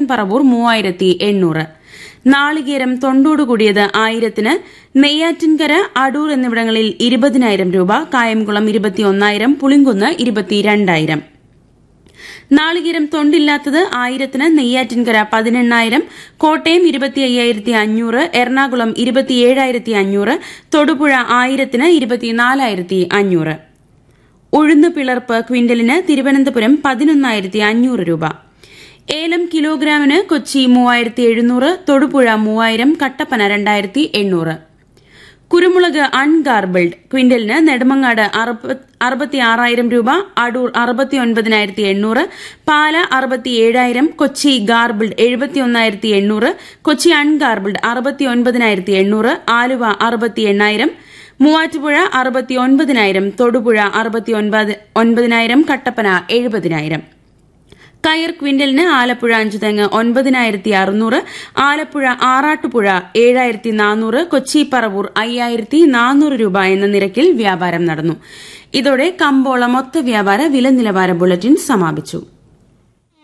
പറവൂർ മൂവായിരത്തി എണ്ണൂറ് നാളികേരം തൊണ്ടോട് കൂടിയത് ആയിരത്തിന് നെയ്യാറ്റിൻകര അടൂർ എന്നിവിടങ്ങളിൽ ഇരുപതിനായിരം രൂപ കായംകുളം ഇരുപത്തിയൊന്നായിരം പുളിങ്കുന്ന് ഇരുപത്തിരണ്ടായിരം നാളികേരം തൊണ്ടില്ലാത്തത് ആയിരത്തിന് നെയ്യാറ്റിൻകര പതിനെണ്ണായിരം കോട്ടയം ഇരുപത്തി അയ്യായിരത്തി അഞ്ഞൂറ് എറണാകുളം ഇരുപത്തിയേഴായിരത്തി അഞ്ഞൂറ് തൊടുപുഴ ആയിരത്തിന് ഇരുപത്തിനാലായിരത്തി അഞ്ഞൂറ് ഉഴുന്ന് പിളർപ്പ് ക്വിന്റലിന് തിരുവനന്തപുരം പതിനൊന്നായിരത്തി അഞ്ഞൂറ് രൂപ ഏലം കിലോഗ്രാമിന് കൊച്ചി മൂവായിരത്തി എഴുന്നൂറ് തൊടുപുഴ മൂവായിരം കട്ടപ്പന രണ്ടായിരത്തി എണ്ണൂറ് കുരുമുളക് അൺഗാർബിൾഡ് ക്വിന്റലിന് നെടുമങ്ങാട് അറുപത്തിയാറായിരം രൂപ അടൂർ അറുപത്തിയൊൻപതിനായിരത്തി എണ്ണൂറ് പാല അറുപത്തിയേഴായിരം കൊച്ചി ഗാർബിൾഡ് എഴുപത്തിയൊന്നായിരത്തി എണ്ണൂറ് കൊച്ചി അൺഗാർബിൾഡ് അറുപത്തിയൊൻപതിനായിരത്തി എണ്ണൂറ് ആലുവ അറുപത്തി എണ്ണായിരം മൂവാറ്റുപുഴ അറുപത്തിയൊൻപതിനായിരം തൊടുപുഴ അറുപത്തിയൊൻപതിനായിരം കട്ടപ്പന എഴുപതിനായിരം കയർ ക്വിന്റലിന് ആലപ്പുഴ അഞ്ചുതെങ്ങ് ഒൻപതിനായിരത്തി അറുന്നൂറ് ആലപ്പുഴ ആറാട്ടുപുഴ ഏഴായിരത്തി നാനൂറ് കൊച്ചി പറവൂർ അയ്യായിരത്തി നാനൂറ് രൂപ എന്ന നിരക്കിൽ വ്യാപാരം നടന്നു ഇതോടെ കമ്പോള മൊത്ത വ്യാപാര വില നിലവാര ബുള്ളറ്റിൻ സമാപിച്ചു